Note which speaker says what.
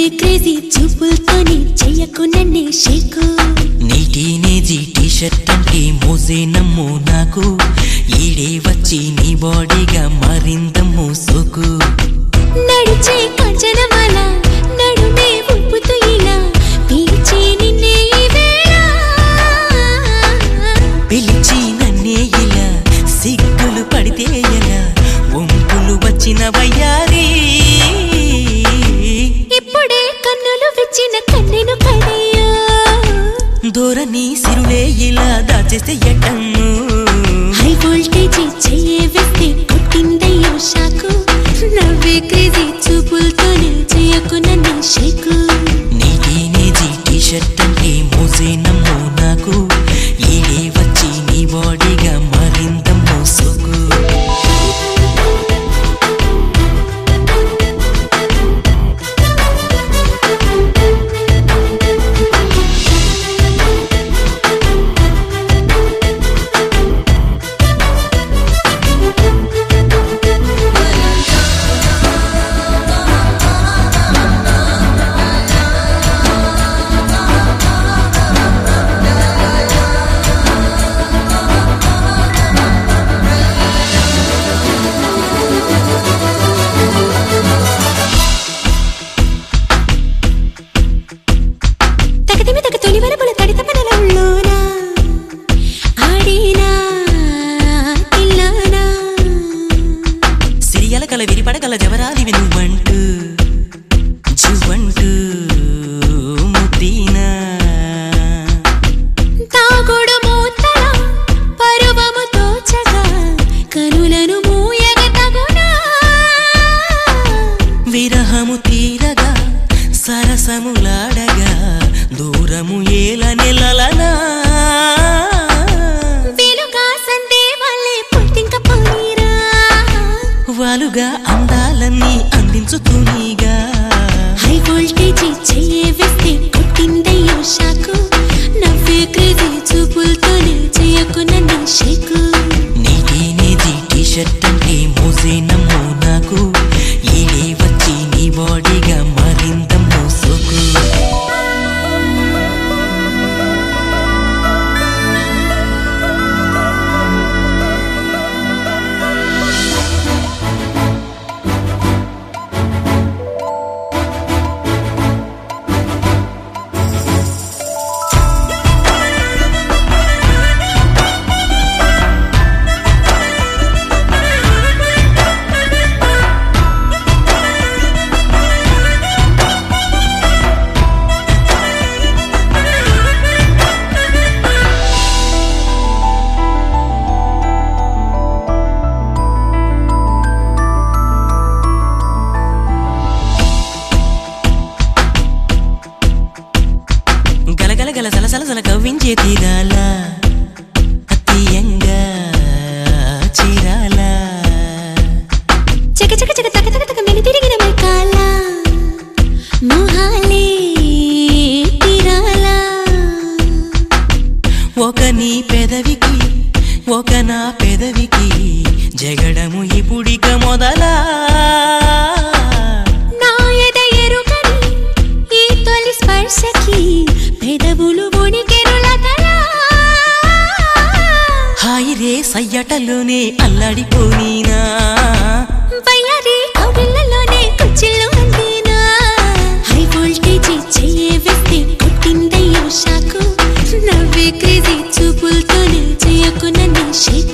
Speaker 1: నవ్వే క్రేజీ చూపులతోనే చెయ్యకు నన్నే షేకు
Speaker 2: నీ టీనేజీ టీ షర్ట్ అంటే మోసే నమ్ము నాకు ఈడే వచ్చి నీ బాడీగా మారిందమ్ము సోకు
Speaker 1: నడిచే కంచనమాల నడుమే ఉప్పుతూ ఇలా పీల్చే నిన్నే ఈ వేళ
Speaker 2: పిలిచి నన్నే ఇలా సిగ్గులు పడితే ఎలా ఒంపులు వచ్చిన వయ్యారి
Speaker 1: ఇప్పుడే కన్నులు విచ్చిన కన్నెను కడయ్యో
Speaker 2: దూరని సిరులే ఇలా దాచేస్తే ఎట్టమ్ము
Speaker 1: హై వోల్టేజ్ చెయ్యే వేస్తే కొట్టిందయ్యో షాకు నవ్వే క్రేజీ చూపులతోనే చెయ్యకు నన్నే షేకు
Speaker 2: నీ టీనేజీ టీ షర్ట్ అంటే మోసే నమ్ము నాకు ఈడే వచ్చి నీ బాడీగా మారిందమ్ము సోకు
Speaker 1: తగదిమి తగ తొలి వరపుల తడిత పనల ఉళ్ళోనా ఆడినా తిల్లానా
Speaker 2: సిరియల కల విరిపడగల జవరాలివి నువ్వంటూ జువ్వంటూ ముద్దీనా
Speaker 1: తాగుడు మూతల పరువము తోచగా కనులను మూయగ తగునా
Speaker 2: విరహము తీరగా సరసములాడగా దూరము ఏల నెలలనా
Speaker 1: వెలుగా సందే వాళ్ళే పుట్టింక పోయిరా
Speaker 2: వాలుగా అందాలన్నీ అందించుతూనీగా
Speaker 1: హై వోల్టేజ్ చెయ్యే వేస్తే కొట్టిందయ్యో షాకు నవ్వే క్రేజీ చూపులతోనే చెయ్యకు నన్ను షేకు
Speaker 2: నీ టీనేజీ టీ షర్ట్ అంటే మోసే నమ్ము నాకు ఈడే వచ్చి నీ బాడీగా మారిందమ్ము సోకు గలగల గల సలసల సల కవ్వించే తీరాల అత్తియంగా చీరాల
Speaker 1: చక చక చక తక తక తక మెలి తిరిగిన మైకాల మొహాలే తీరాలా
Speaker 2: ఒక నీ పెదవికి ఒక నా పెదవికి జగడము ఇప్పుడిక మొదలా
Speaker 1: నా ఎద ఎరుకని ఈ తొలి స్పర్శకి పెదవులు వణికెరులతలా
Speaker 2: హాయి రే సయ్యటలోనే అల్లాడిపోయినా
Speaker 1: వయ్యారి కవిళ్ళలోనే కుచ్చిళ్ళు అందేనా హై వోల్టేజ్ చెయ్యే వేస్తే కొట్టిందయ్యో షాకు నవ్వే క్రేజీ చూపులతోనే చెయ్యకు నన్ను షేకు